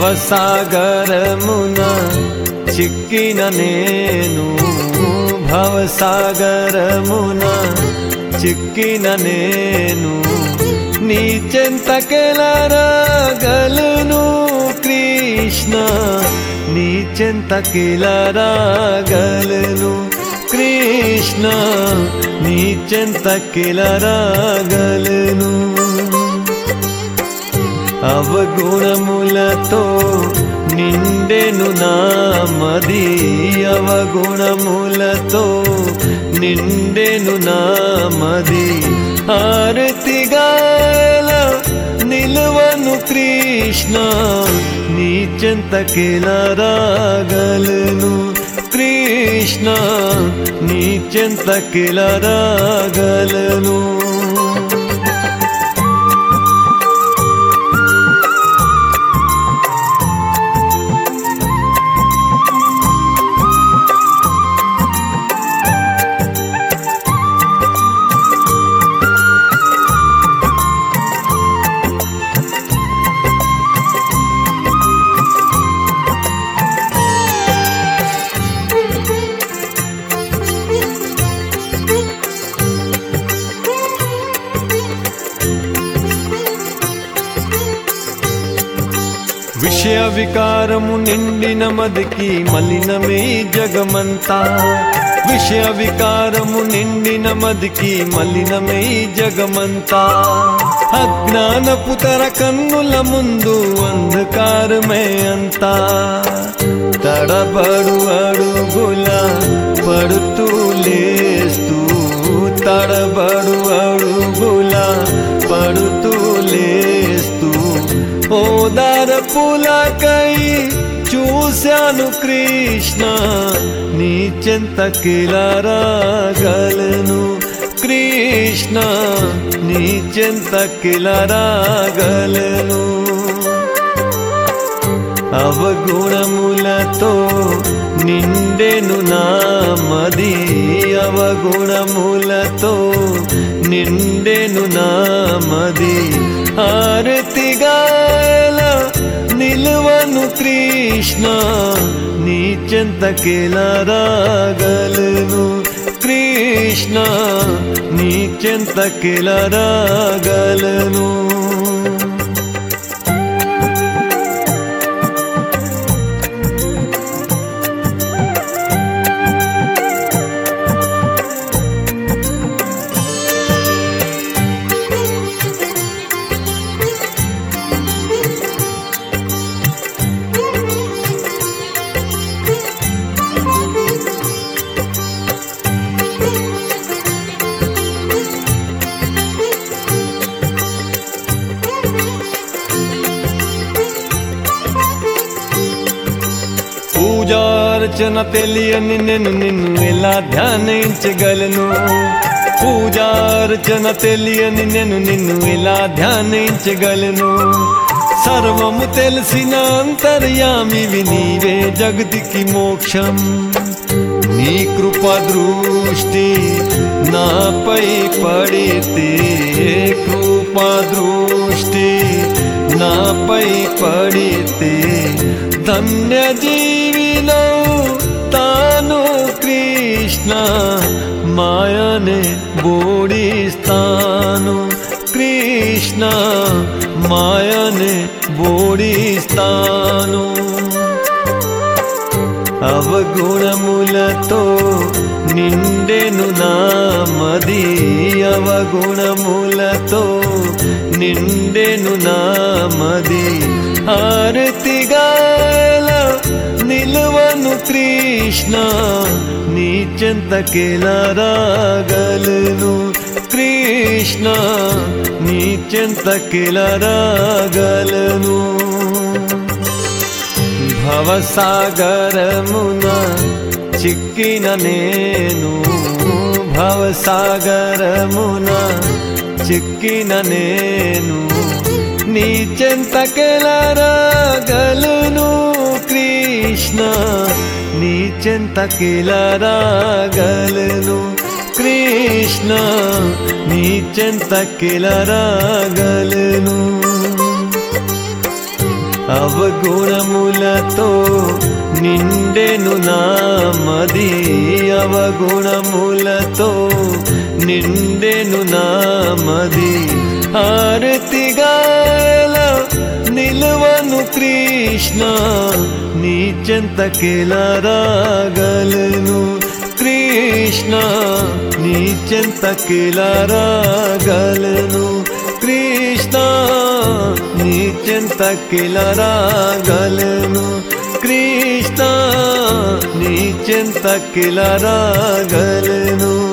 భవసాగరమున చిక్కిన నేను భవసాగరమున చిక్కిన నేను నీ చెంతకెలరాగలను కృష్ణ నీ చెంతకెలరాగలను కృష్ణ నీ చెంతకెలరాగలను అవగుణములతో నిండెను నామది అవగుణములతో నిండెను నామది ఆరతిగాల నిలువను కృష్ణ నీ చెంతకెలరాగలను కృష్ణ నీ చెంతకెలరాగలను విషయ వికారము నిండిన మదికి మలినమే జగమంతా విషయ వికారము నిండిన మదికి మలినమే జగమంతా అజ్ఞానపు తర కన్నుల ముందు అంధకారమే అంతా తడబడు అడుగుల పడుతూ లేస్తూ తడబడు అడుగుల పడుతూ లేస్తూ ఓదార పులకై చూశాను కృష్ణ నీ చెంతకిలరాగలను కృష్ణ నీ చెంతకిలరాగలను అవగుణములతో నిండెను నామది అవగుణములతో నిండెను నామది ఆరతిగాల నిలువను కృష్ణ నీ చెంతకెలరాగలను కృష్ణ నీ చెంతకెలరాగలను పూజార్చన తెలియని నేను నిన్ను ఎలా ధ్యానించగలను పూజార్చన తెలియని నేను నిన్ను ఎలా ధ్యానించగలను సర్వము తెలిసిన అంతర్యామివి నీవే జగతికి మోక్షం నీ కృప దృష్టి నాపై పడితే కృప దృష్టి నాపై పడితే ధన్య జీవిలో తాను కృష్ణ మాయనే బోడిస్తాను కృష్ణ మాయనే బోడిస్తాను అవగుణములతో నిండెను నామది అవగుణములతో నిండెను నామది ఆరతిగాల నిలువను కృష్ణ నీ చెంతకెలరాగలను కృష్ణ నీ చెంతకెలరాగలను భవసాగరమున చిక్కిన నేను భవసాగరమున చిక్కిన నేను నీ చెంతకెలరాగలను కృష్ణ నీ చెంతకెలరాగలను కృష్ణ నీ చెంతకెలరాగలను అవగుణములతో నిండెను నామది అవగుణములతో నిండెను నామది ఆరతిగాల నిలువను కృష్ణ నీ చెంతకెలా రాగలను కృష్ణ నీ చెంతకెలా రాగలను కృష్ణ నీ చెంతకెలా రాగలను కృష్ణ నీ చెంతకెలా రాగలను